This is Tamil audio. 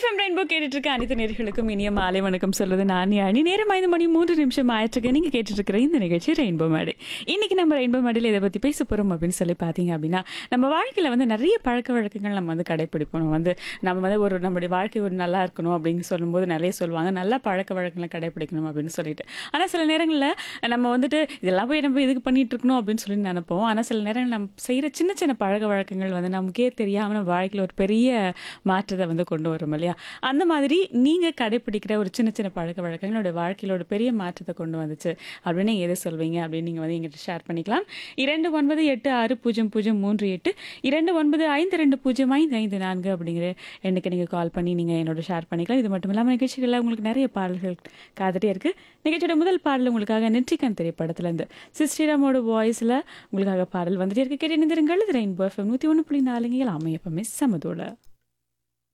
எஃப்எம் ரெயின்போ கேட்டுட்டு இருக்க அனைத்து நேர்களுக்கும் இனிய மாலை வணக்கம் சொல்றது நான் அணி நேரம் ஐந்து மணி மூன்று நிமிஷம் ஆயிட்டு நீங்க கேட்டுட்டு இருக்கிற இந்த நிகழ்ச்சி ரெயின்போ மேடை இன்னைக்கு நம்ம ரெயின்போ மேடையில் இதை பத்தி பேச போறோம் அப்படின்னு சொல்லி பாத்தீங்க அப்படின்னா நம்ம வாழ்க்கையில வந்து நிறைய பழக்க வழக்கங்கள் நம்ம வந்து கடைபிடிப்போம் நம்ம வந்து நம்ம வந்து ஒரு நம்மளுடைய வாழ்க்கை ஒரு நல்லா இருக்கணும் அப்படின்னு சொல்லும்போது நிறைய சொல்லுவாங்க நல்ல பழக்க வழக்கங்களை கடைபிடிக்கணும் அப்படின்னு சொல்லிட்டு ஆனா சில நேரங்களில் நம்ம வந்துட்டு இதெல்லாம் போய் நம்ம இதுக்கு பண்ணிட்டு இருக்கணும் அப்படின்னு சொல்லி நினைப்போம் ஆனா சில நேரங்கள் நம்ம செய்யற சின்ன சின்ன பழக்க வழக்கங்கள் வந்து நமக்கே தெரியாம நம்ம வாழ்க்கையில ஒரு பெரிய மாற்றத்தை வந்து கொண்டு வரும் இல்லையா அந்த மாதிரி நீங்க கடைபிடிக்கிற ஒரு சின்ன சின்ன பழக்க வழக்கங்களோட வாழ்க்கையில ஒரு பெரிய மாற்றத்தை கொண்டு வந்துச்சு அப்படின்னு நீங்க எதை சொல்வீங்க அப்படின்னு நீங்க வந்து எங்கிட்ட ஷேர் பண்ணிக்கலாம் இரண்டு ஒன்பது எட்டு ஆறு பூஜ்ஜியம் பூஜ்ஜியம் மூன்று எட்டு இரண்டு ஒன்பது ஐந்து ரெண்டு பூஜ்ஜியம் ஐந்து ஐந்து நான்கு அப்படிங்கிற எண்ணுக்கு நீங்க கால் பண்ணி நீங்க என்னோட ஷேர் பண்ணிக்கலாம் இது மட்டும் இல்லாமல் நிகழ்ச்சிகளில் உங்களுக்கு நிறைய பாடல்கள் காத்துட்டே இருக்கு நிகழ்ச்சியோட முதல் பாடல் உங்களுக்காக நெற்றிக்கன் திரைப்படத்துல இருந்து சிஸ்டிராமோட வாய்ஸ்ல உங்களுக்காக பாடல் வந்துட்டே இருக்கு கேட்டு இணைந்திருங்கள் இது ரெயின்போ எஃப்எம் நூத்தி ஒன்று புள்ளி நாலுங்க அமையப்பமே சமதோட